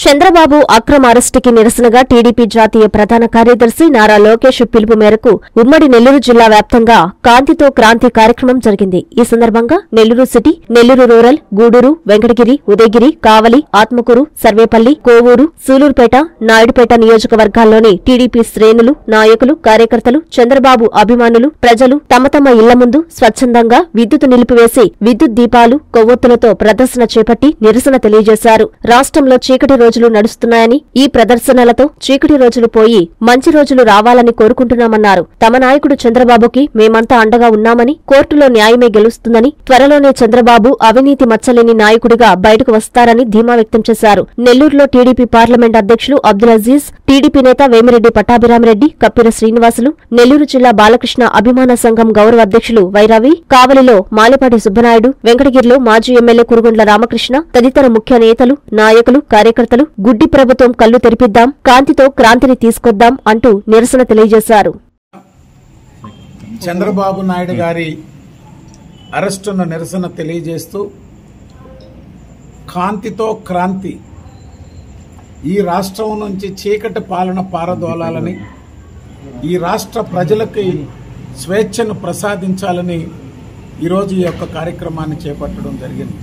చంద్రబాబు అక్రమ అరెస్టుకి నిరసనగా టీడీపీ జాతీయ ప్రధాన కార్యదర్శి నారా లోకేష్ పిలుపు మేరకు ఉమ్మడి నెల్లూరు జిల్లా వ్యాప్తంగా కాంతితో క్రాంతి కార్యక్రమం జరిగింది ఈ సందర్భంగా నెల్లూరు సిటీ నెల్లూరు రూరల్ గూడూరు వెంకటగిరి ఉదయగిరి కావలి ఆత్మకూరు సర్వేపల్లి కోవూరు సూలూరుపేట నాయుడుపేట నియోజకవర్గాల్లోని టీడీపీ శ్రేణులు నాయకులు కార్యకర్తలు చంద్రబాబు అభిమానులు ప్రజలు తమ తమ ఇళ్ల ముందు స్వచ్ఛందంగా విద్యుత్ నిలిపివేసి విద్యుత్ దీపాలు కొవ్వొత్తులతో ప్రదర్శన చేపట్టి నిరసన తెలియజేశారు రాష్ట్రంలో చీకటి రోజులు నడుస్తున్నాయని ఈ ప్రదర్శనలతో చీకటి రోజులు పోయి మంచి రోజులు రావాలని కోరుకుంటున్నామన్నారు తమ నాయకుడు చంద్రబాబుకి మేమంతా అండగా ఉన్నామని కోర్టులో న్యాయమే గెలుస్తుందని త్వరలోనే చంద్రబాబు అవినీతి మచ్చలేని నాయకుడిగా బయటకు వస్తారని ధీమా వ్యక్తం చేశారు నెల్లూరులో టీడీపీ పార్లమెంట్ అధ్యక్షులు అబ్దుల్ అజీజ్ టీడీపీ నేత వేమిరెడ్డి పట్టాభిరామరెడ్డి కప్పిర శ్రీనివాసులు నెల్లూరు జిల్లా బాలకృష్ణ అభిమాన సంఘం గౌరవ అధ్యక్షులు వైరావి కావలిలో మాలేపాటి సుబ్బనాయుడు వెంకటగిరిలో మాజీ ఎమ్మెల్యే కురుగుండ్ల రామకృష్ణ తదితర ముఖ్య నేతలు నాయకులు కార్యకర్తలు గుడ్డి ప్రభుత్వం కళ్లు తెరిపిద్దాం కాంతితో క్రాంతిని తీసుకొద్దాం అంటూ నిరసన తెలియజేశారు చంద్రబాబు నాయుడు గారి అరెస్టును నిరసన తెలియజేస్తూ కాంతితో క్రాంతి ఈ రాష్ట్రం నుంచి చీకటి పాలన పారదోలాలని ఈ రాష్ట్ర ప్రజలకి స్వేచ్ఛను ప్రసాదించాలని ఈరోజు ఈ యొక్క కార్యక్రమాన్ని చేపట్టడం జరిగింది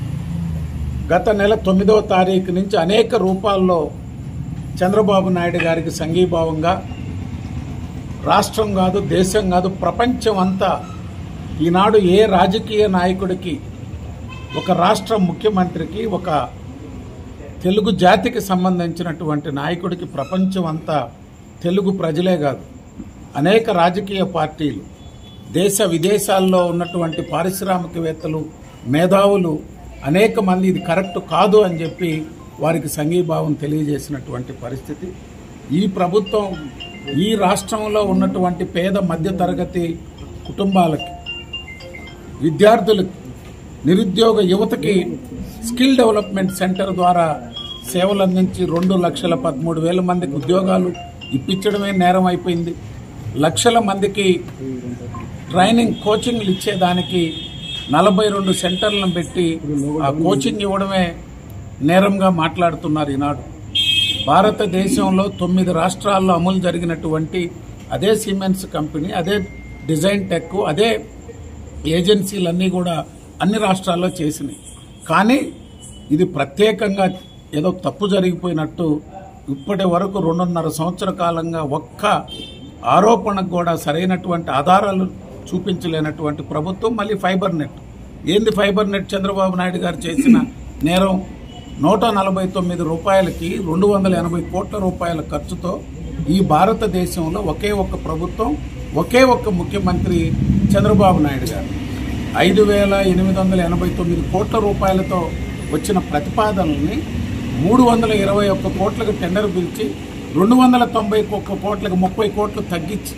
గత నెల తొమ్మిదవ తారీఖు నుంచి అనేక రూపాల్లో చంద్రబాబు నాయుడు గారికి సంఘీభావంగా రాష్ట్రం కాదు దేశం కాదు ప్రపంచం అంతా ఈనాడు ఏ రాజకీయ నాయకుడికి ఒక రాష్ట్ర ముఖ్యమంత్రికి ఒక తెలుగు జాతికి సంబంధించినటువంటి నాయకుడికి ప్రపంచం అంతా తెలుగు ప్రజలే కాదు అనేక రాజకీయ పార్టీలు దేశ విదేశాల్లో ఉన్నటువంటి పారిశ్రామికవేత్తలు మేధావులు అనేక మంది ఇది కరెక్ట్ కాదు అని చెప్పి వారికి సంఘీభావం తెలియజేసినటువంటి పరిస్థితి ఈ ప్రభుత్వం ఈ రాష్ట్రంలో ఉన్నటువంటి పేద మధ్యతరగతి కుటుంబాలకి విద్యార్థులకి నిరుద్యోగ యువతకి స్కిల్ డెవలప్మెంట్ సెంటర్ ద్వారా సేవలు అందించి రెండు లక్షల పదమూడు వేల మందికి ఉద్యోగాలు ఇప్పించడమే నేరం అయిపోయింది లక్షల మందికి ట్రైనింగ్ కోచింగ్లు ఇచ్చేదానికి నలభై రెండు సెంటర్లను పెట్టి ఆ కోచింగ్ ఇవ్వడమే నేరంగా మాట్లాడుతున్నారు ఈనాడు భారతదేశంలో తొమ్మిది రాష్ట్రాల్లో అమలు జరిగినటువంటి అదే సిమెంట్స్ కంపెనీ అదే డిజైన్ టెక్ అదే ఏజెన్సీలన్నీ కూడా అన్ని రాష్ట్రాల్లో చేసినాయి కానీ ఇది ప్రత్యేకంగా ఏదో తప్పు జరిగిపోయినట్టు ఇప్పటి వరకు రెండున్నర సంవత్సర కాలంగా ఒక్క ఆరోపణకు కూడా సరైనటువంటి ఆధారాలు చూపించలేనటువంటి ప్రభుత్వం మళ్ళీ ఫైబర్ నెట్ ఏంది ఫైబర్ నెట్ చంద్రబాబు నాయుడు గారు చేసిన నేరం నూట నలభై తొమ్మిది రూపాయలకి రెండు వందల ఎనభై కోట్ల రూపాయల ఖర్చుతో ఈ భారతదేశంలో ఒకే ఒక్క ప్రభుత్వం ఒకే ఒక్క ముఖ్యమంత్రి చంద్రబాబు నాయుడు గారు ఐదు వేల ఎనిమిది వందల ఎనభై తొమ్మిది కోట్ల రూపాయలతో వచ్చిన ప్రతిపాదనల్ని మూడు వందల ఇరవై ఒక్క కోట్లకు టెండర్ పిలిచి రెండు వందల తొంభై ఒక్క కోట్లకు ముప్పై కోట్లు తగ్గించి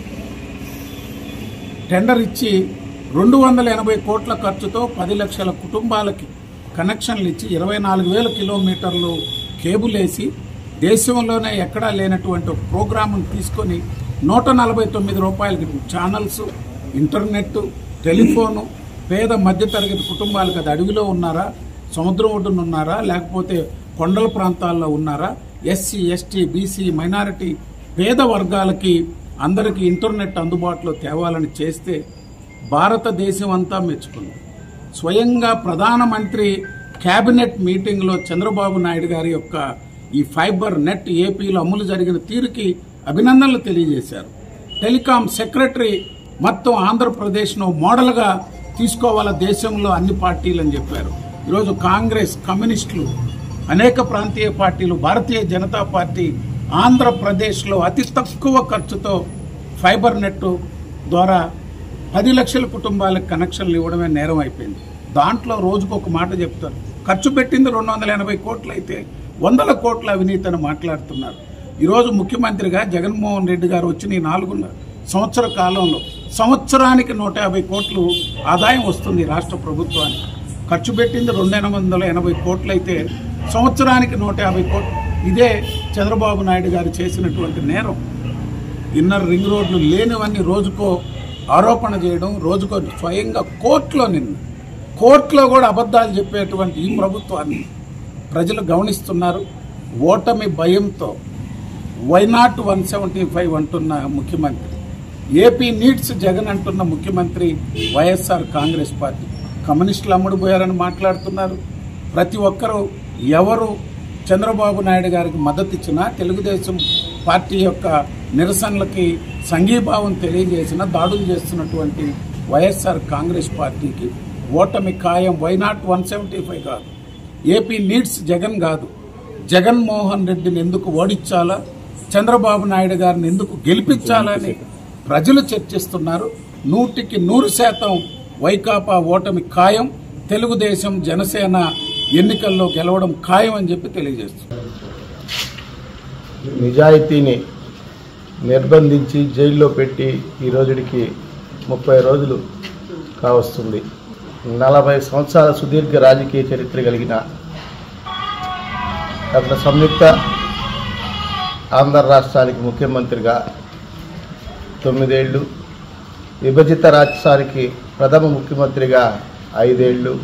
టెండర్ ఇచ్చి రెండు వందల ఎనభై కోట్ల ఖర్చుతో పది లక్షల కుటుంబాలకి కనెక్షన్లు ఇచ్చి ఇరవై నాలుగు వేల కిలోమీటర్లు కేబుల్ వేసి దేశంలోనే ఎక్కడా లేనటువంటి ఒక ప్రోగ్రామ్ను తీసుకొని నూట నలభై తొమ్మిది రూపాయలకి ఛానల్స్ ఇంటర్నెట్ టెలిఫోను పేద మధ్యతరగతి కుటుంబాలకు అది అడవిలో ఉన్నారా సముద్రం ఒడ్డున ఉన్నారా లేకపోతే కొండల ప్రాంతాల్లో ఉన్నారా ఎస్సీ ఎస్టీ బీసీ మైనారిటీ పేద వర్గాలకి అందరికీ ఇంటర్నెట్ అందుబాటులో తేవాలని చేస్తే భారతదేశం అంతా మెచ్చుకుంది స్వయంగా ప్రధానమంత్రి కేబినెట్ మీటింగ్లో చంద్రబాబు నాయుడు గారి యొక్క ఈ ఫైబర్ నెట్ ఏపీలో అమలు జరిగిన తీరుకి అభినందనలు తెలియజేశారు టెలికాం సెక్రటరీ మొత్తం ఆంధ్రప్రదేశ్ను మోడల్గా తీసుకోవాల దేశంలో అన్ని పార్టీలు అని చెప్పారు ఈరోజు కాంగ్రెస్ కమ్యూనిస్టులు అనేక ప్రాంతీయ పార్టీలు భారతీయ జనతా పార్టీ ఆంధ్రప్రదేశ్లో అతి తక్కువ ఖర్చుతో ఫైబర్ నెట్ ద్వారా పది లక్షల కుటుంబాలకు కనెక్షన్లు ఇవ్వడమే నేరం అయిపోయింది దాంట్లో రోజుకు ఒక మాట చెప్తారు ఖర్చు పెట్టింది రెండు వందల ఎనభై కోట్లు అయితే వందల కోట్ల అవినీతి అని మాట్లాడుతున్నారు ఈరోజు ముఖ్యమంత్రిగా జగన్మోహన్ రెడ్డి గారు వచ్చిన ఈ నాలుగున్నర సంవత్సర కాలంలో సంవత్సరానికి నూట యాభై కోట్లు ఆదాయం వస్తుంది రాష్ట్ర ప్రభుత్వానికి ఖర్చు పెట్టింది రెండు వందల ఎనభై కోట్లు అయితే సంవత్సరానికి నూట యాభై కోట్లు ఇదే చంద్రబాబు నాయుడు గారు చేసినటువంటి నేరం ఇన్నర్ రింగ్ రోడ్లు లేనివన్నీ రోజుకో ఆరోపణ చేయడం రోజుకో స్వయంగా కోర్టులో నిన్న కోర్టులో కూడా అబద్ధాలు చెప్పేటువంటి ఈ ప్రభుత్వాన్ని ప్రజలు గమనిస్తున్నారు ఓటమి భయంతో వైనాట్ వన్ సెవెంటీ ఫైవ్ అంటున్న ముఖ్యమంత్రి ఏపీ నీడ్స్ జగన్ అంటున్న ముఖ్యమంత్రి వైఎస్ఆర్ కాంగ్రెస్ పార్టీ కమ్యూనిస్టులు అమ్ముడు పోయారని మాట్లాడుతున్నారు ప్రతి ఒక్కరూ ఎవరు చంద్రబాబు నాయుడు గారికి మద్దతు ఇచ్చినా తెలుగుదేశం పార్టీ యొక్క నిరసనలకి సంఘీభావం తెలియజేసిన దాడులు చేస్తున్నటువంటి వైఎస్ఆర్ కాంగ్రెస్ పార్టీకి ఓటమి ఖాయం వైనాట్ వన్ సెవెంటీ ఫైవ్ కాదు ఏపీ నీడ్స్ జగన్ కాదు జగన్మోహన్ రెడ్డిని ఎందుకు ఓడించాలా చంద్రబాబు నాయుడు గారిని ఎందుకు గెలిపించాలని ప్రజలు చర్చిస్తున్నారు నూటికి నూరు శాతం వైకాపా ఓటమి ఖాయం తెలుగుదేశం జనసేన ఎన్నికల్లో గెలవడం ఖాయం అని చెప్పి తెలియజేస్తున్నారు నిజాయితీని నిర్బంధించి జైల్లో పెట్టి ఈ రోజుడికి ముప్పై రోజులు కావస్తుంది నలభై సంవత్సరాల సుదీర్ఘ రాజకీయ చరిత్ర కలిగిన గత సంయుక్త ఆంధ్ర రాష్ట్రానికి ముఖ్యమంత్రిగా తొమ్మిదేళ్ళు విభజిత రాష్ట్రానికి ప్రథమ ముఖ్యమంత్రిగా ఐదేళ్ళు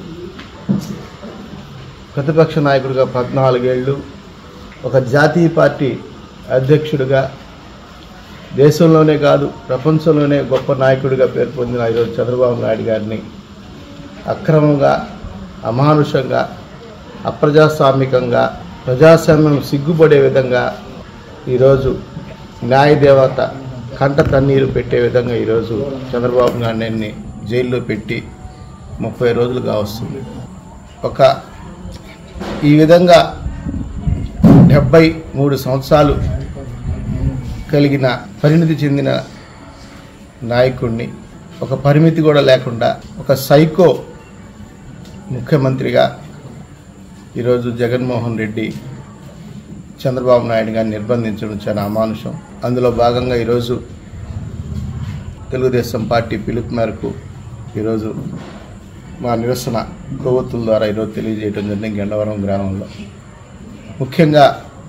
ప్రతిపక్ష నాయకుడిగా పద్నాలుగేళ్ళు ఒక జాతీయ పార్టీ అధ్యక్షుడిగా దేశంలోనే కాదు ప్రపంచంలోనే గొప్ప నాయకుడిగా పేరు పొందిన ఈరోజు చంద్రబాబు నాయుడు గారిని అక్రమంగా అమానుషంగా అప్రజాస్వామికంగా ప్రజాస్వామ్యం సిగ్గుపడే విధంగా ఈరోజు న్యాయదేవత కంట కన్నీరు పెట్టే విధంగా ఈరోజు చంద్రబాబు నాయుడిని జైల్లో పెట్టి ముప్పై రోజులుగా వస్తుంది ఒక ఈ విధంగా డెబ్బై మూడు సంవత్సరాలు కలిగిన పరిణితి చెందిన నాయకుడిని ఒక పరిమితి కూడా లేకుండా ఒక సైకో ముఖ్యమంత్రిగా ఈరోజు జగన్మోహన్ రెడ్డి చంద్రబాబు నాయుడు గారిని నిర్బంధించడం చాలా అమానుషం అందులో భాగంగా ఈరోజు తెలుగుదేశం పార్టీ పిలుపు మేరకు ఈరోజు మా నిరసన కొవ్వొత్తుల ద్వారా ఈరోజు తెలియజేయడం జరిగింది గండవరం గ్రామంలో ముఖ్యంగా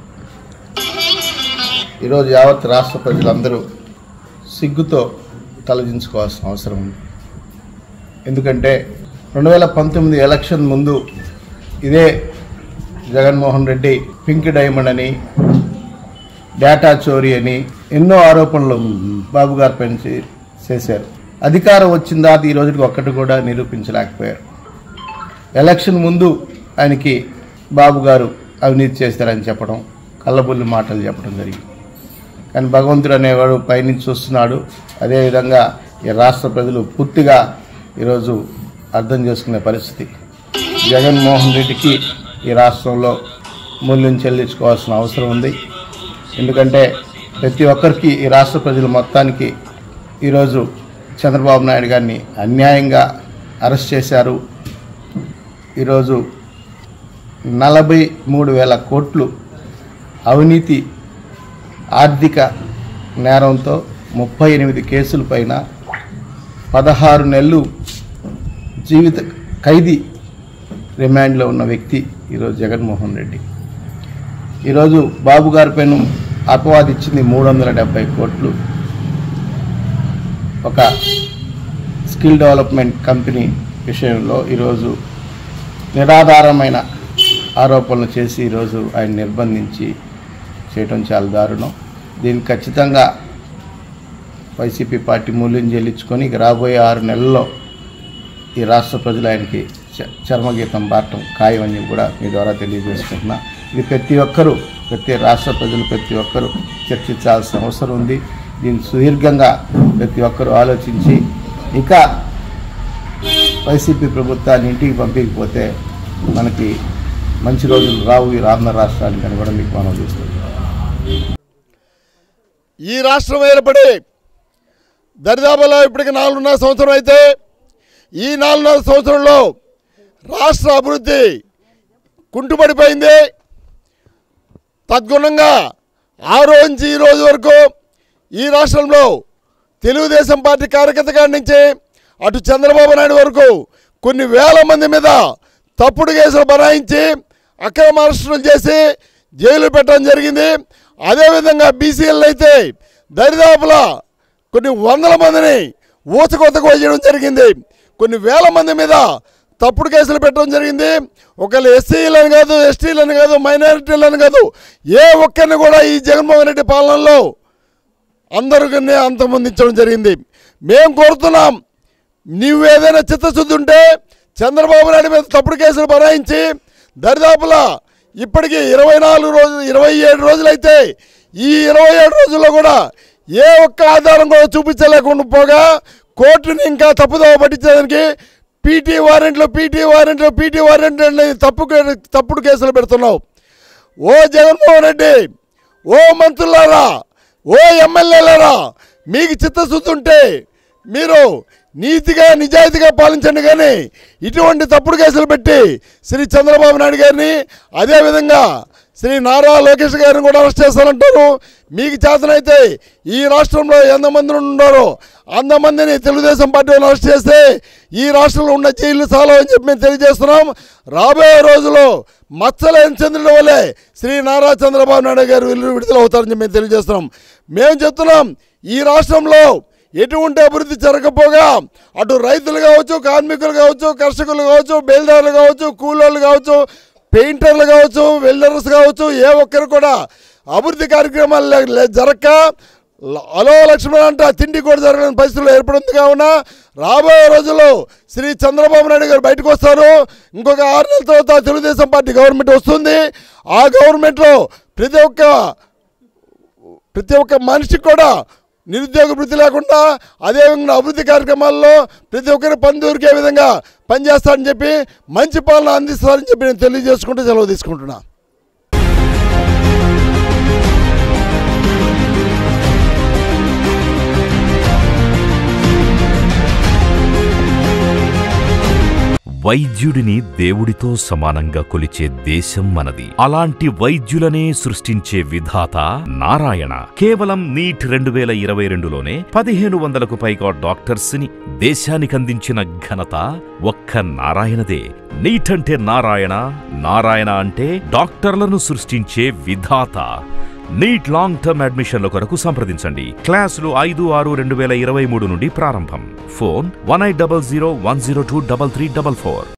ఈరోజు యావత్ రాష్ట్ర ప్రజలందరూ సిగ్గుతో తలదించుకోవాల్సిన అవసరం ఉంది ఎందుకంటే రెండు వేల పంతొమ్మిది ఎలక్షన్ ముందు ఇదే జగన్మోహన్ రెడ్డి పింక్ డైమండ్ అని డేటా చోరీ అని ఎన్నో ఆరోపణలు బాబు గారి పైన చే- చేశారు అధికారం వచ్చిన తర్వాత ఈ రోజుకి ఒక్కటి కూడా నిరూపించలేకపోయారు ఎలక్షన్ ముందు ఆయనకి బాబు గారు అవినీతి చేస్తారని చెప్పడం కళ్ళబుల్లి మాటలు చెప్పడం జరిగింది కానీ భగవంతుడు అనేవాడు పైనుంచి చూస్తున్నాడు అదేవిధంగా ఈ రాష్ట్ర ప్రజలు పూర్తిగా ఈరోజు అర్థం చేసుకునే పరిస్థితి జగన్మోహన్ రెడ్డికి ఈ రాష్ట్రంలో మూల్యం చెల్లించుకోవాల్సిన అవసరం ఉంది ఎందుకంటే ప్రతి ఒక్కరికి ఈ రాష్ట్ర ప్రజలు మొత్తానికి ఈరోజు చంద్రబాబు నాయుడు గారిని అన్యాయంగా అరెస్ట్ చేశారు ఈరోజు నలభై మూడు వేల కోట్లు అవినీతి ఆర్థిక నేరంతో ముప్పై ఎనిమిది కేసుల పైన పదహారు నెలలు జీవిత ఖైదీ రిమాండ్లో ఉన్న వ్యక్తి ఈరోజు జగన్మోహన్ రెడ్డి ఈరోజు బాబు గారి పైన అపవాదిచ్చింది మూడు వందల డెబ్బై కోట్లు ఒక స్కిల్ డెవలప్మెంట్ కంపెనీ విషయంలో ఈరోజు నిరాధారమైన ఆరోపణలు చేసి ఈరోజు ఆయన నిర్బంధించి చేయటం చాలా దారుణం దీనికి ఖచ్చితంగా వైసీపీ పార్టీ మూల్యం చెల్లించుకొని ఇక రాబోయే ఆరు నెలల్లో ఈ రాష్ట్ర ప్రజలు ఆయనకి చ- చర్మగీతం బాటం ఖాయం అని కూడా మీ ద్వారా తెలియజేసుకుంటున్నా ఇది ప్రతి ఒక్కరూ ప్రతి రాష్ట్ర ప్రజలు ప్రతి ఒక్కరూ చర్చించాల్సిన అవసరం ఉంది దీన్ని సుదీర్ఘంగా ప్రతి ఒక్కరూ ఆలోచించి ఇంకా వైసీపీ ప్రభుత్వాన్ని ఇంటికి పంపించకపోతే మనకి మంచి రోజులు రావు ఈ ఆంధ్ర రాష్ట్రానికి అని కూడా మీకు మనం చేస్తుంది ఈ రాష్ట్రం ఏర్పడి దరిదాపులో ఇప్పటికి నాలుగున్నర సంవత్సరం అయితే ఈ నాలుగున్నర సంవత్సరంలో రాష్ట్ర అభివృద్ధి కుంటుపడిపోయింది తద్గుణంగా ఆ రోజు నుంచి ఈ రోజు వరకు ఈ రాష్ట్రంలో తెలుగుదేశం పార్టీ కార్యకర్త కాడి నుంచి అటు చంద్రబాబు నాయుడు వరకు కొన్ని వేల మంది మీద తప్పుడు కేసులు బనాయించి అక్రమ అరెస్టులు చేసి జైలు పెట్టడం జరిగింది అదేవిధంగా బీసీఎల్ అయితే దరిదాపులా కొన్ని వందల మందిని ఊచకొత్తకు వేయడం జరిగింది కొన్ని వేల మంది మీద తప్పుడు కేసులు పెట్టడం జరిగింది ఒకళ్ళు ఎస్సీలను కాదు ఎస్టీలను కాదు మైనారిటీలను కాదు ఏ ఒక్కరిని కూడా ఈ జగన్మోహన్ రెడ్డి పాలనలో అందరికీ అంతమొందించడం జరిగింది మేము కోరుతున్నాం నీవు ఏదైనా చిత్తశుద్ధి ఉంటే చంద్రబాబు నాయుడు మీద తప్పుడు కేసులు బనాయించి దరిదాపులా ఇప్పటికీ ఇరవై నాలుగు రోజులు ఇరవై ఏడు రోజులైతే ఈ ఇరవై ఏడు రోజుల్లో కూడా ఏ ఒక్క ఆధారం కూడా చూపించలేకుండా పోగా కోర్టుని ఇంకా తప్పుదోవ పట్టించడానికి పీటీ వారెంట్లు పీటీ వారెంట్లు పీటీ వారెంట్లు అని తప్పు తప్పుడు కేసులు పెడుతున్నావు ఓ జగన్మోహన్ రెడ్డి ఓ మంత్రులారా ఓ ఎమ్మెల్యేలారా మీకు చిత్తశుద్ధి ఉంటే మీరు నీతిగా నిజాయితీగా పాలించండి కానీ ఇటువంటి తప్పుడు కేసులు పెట్టి శ్రీ చంద్రబాబు నాయుడు గారిని అదేవిధంగా శ్రీ నారా లోకేష్ గారిని కూడా అరెస్ట్ చేస్తారంటారు మీకు చేతనైతే ఈ రాష్ట్రంలో ఎంతమంది ఉన్నారో అంతమందిని తెలుగుదేశం పార్టీ వాళ్ళు అరెస్ట్ చేస్తే ఈ రాష్ట్రంలో ఉన్న జైలు చాలా అని చెప్పి మేము తెలియజేస్తున్నాం రాబోయే రోజుల్లో మచ్చలేని చంద్రుడి వల్లే శ్రీ నారా చంద్రబాబు నాయుడు గారు విడుదల విడుదల అవుతారని చెప్పి మేము తెలియజేస్తున్నాం మేము చెప్తున్నాం ఈ రాష్ట్రంలో ఎటువంటి అభివృద్ధి జరగకపోగా అటు రైతులు కావచ్చు కార్మికులు కావచ్చు కర్షకులు కావచ్చు బేల్దారులు కావచ్చు కూలోళ్ళు కావచ్చు పెయింటర్లు కావచ్చు వెల్డర్స్ కావచ్చు ఏ ఒక్కరు కూడా అభివృద్ధి కార్యక్రమాలు లే- లే- జరగక ల- అలో లక్ష్మణ అంట తిండి కూడా జరగని పరిస్థితులు ఏర్పడింది కావున రాబోయే రోజుల్లో శ్రీ చంద్రబాబు నాయుడు గారు బయటకు వస్తారు ఇంకొక ఆరు నెలల తర్వాత తెలుగుదేశం పార్టీ గవర్నమెంట్ వస్తుంది ఆ గవర్నమెంట్లో ప్రతి ఒక్క ప్రతి ఒక్క మనిషికి కూడా నిరుద్యోగ వృత్తి లేకుండా అదేవిధంగా అభివృద్ధి కార్యక్రమాల్లో ప్రతి ఒక్కరి పని దొరికే విధంగా పనిచేస్తారని చెప్పి మంచి పాలన అందిస్తారని చెప్పి నేను తెలియజేసుకుంటూ సెలవు తీసుకుంటున్నా వైద్యుడిని దేవుడితో సమానంగా కొలిచే దేశం మనది అలాంటి వైద్యులనే సృష్టించే విధాత నారాయణ కేవలం నీట్ రెండు వేల ఇరవై రెండులోనే పదిహేను వందలకు పైగా డాక్టర్స్ ని దేశానికందించిన ఘనత ఒక్క నారాయణదే నీట్ అంటే నారాయణ నారాయణ అంటే డాక్టర్లను సృష్టించే విధాత నీట్ లాంగ్ టర్మ్ అడ్మిషన్ల కొరకు సంప్రదించండి క్లాసులు ఐదు ఆరు రెండు వేల ఇరవై మూడు నుండి ప్రారంభం phone one eight double zero one zero two double three double four